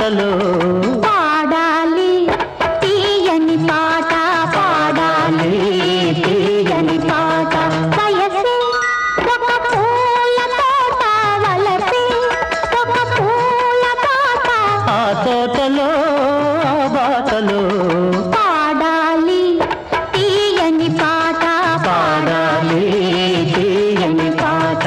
బాటలో పాడాలి తీయని పాట పాడాలి తీయని పాట వయసే ఒక పూల తోట వలసే ఒక పూల తోట ఆ తోటలో ఆ బాటలో పాడాలి తీయని పాట పాడాలి తీయని పాట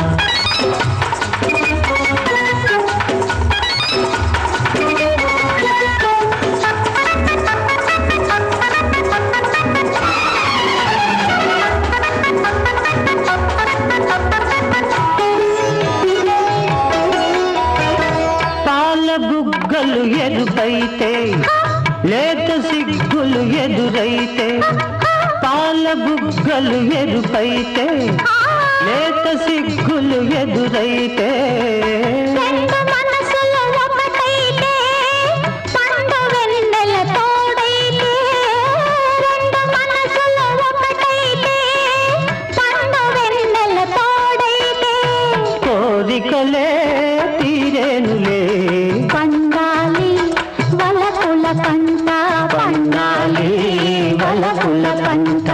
పాల బుగ్గలు ఎరుపైతే లేత సిగ్గులు ఎదురైతే పాల బుగ్గలు ఎరుపైతే లేత సిగ్గులు ఎదురైతే రెండు మనసులు ఒకటైతే పండు వెన్నెల తోడైతే రెండు మనసులు ఒకటైతే పండు వెన్నెల తోడైతే కోరికలే తీరేనులే పండాలి వలపుల పంట పండాలి వలపుల పంట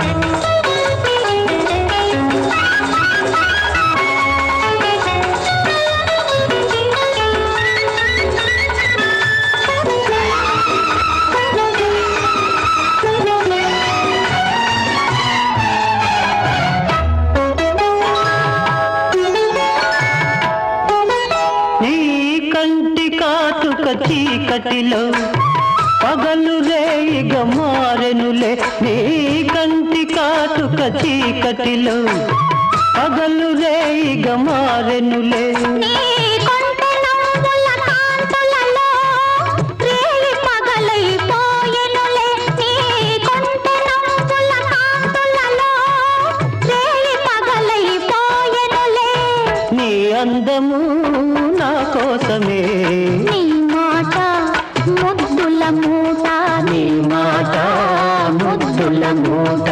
నీ కంటి కాటుక చీకటిలో పగలు రేయిగ మారెనులే నీ కంటి కాటుక చీకటిలో పగలు రేయిగ మారెనులే నీ కొంటె నవ్వుల కాంతులలో రేయి పగలైపోయెనులే. నీ కొంటె నవ్వుల కాంతులలో రేయి పగలైపోయెనులే. నీ అందము నా కోసమే నీ మాట ముద్దుల మూట నీ మాట ముద్దుల మూట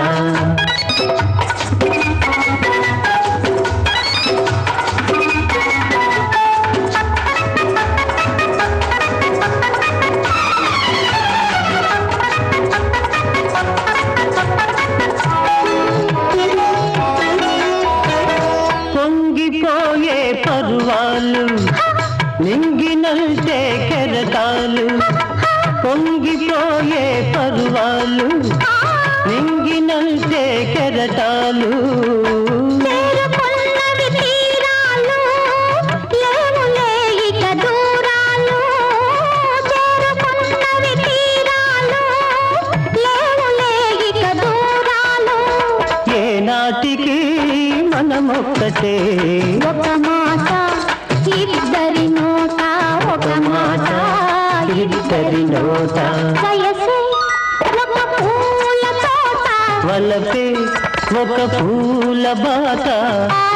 పొంగిపోయే పరువాలు నింగినంటే కెరటాలు పొంగిపోయే పరువాలు నింగినంటే కెరటాలు చేరుకున్నవి తీరాలు లేవులే ఇక దూరాలు చేరుకున్నవి తీరాలు లేవులే ఇక దూరాలు ఏనాటికి మనమొక్కటే ఒక మాట ఇద్దరి నోట ఒక మాట ఇద్దరి నోట వయసే ఒక పూల తోట వలపే ఒక పూల బాట ఆ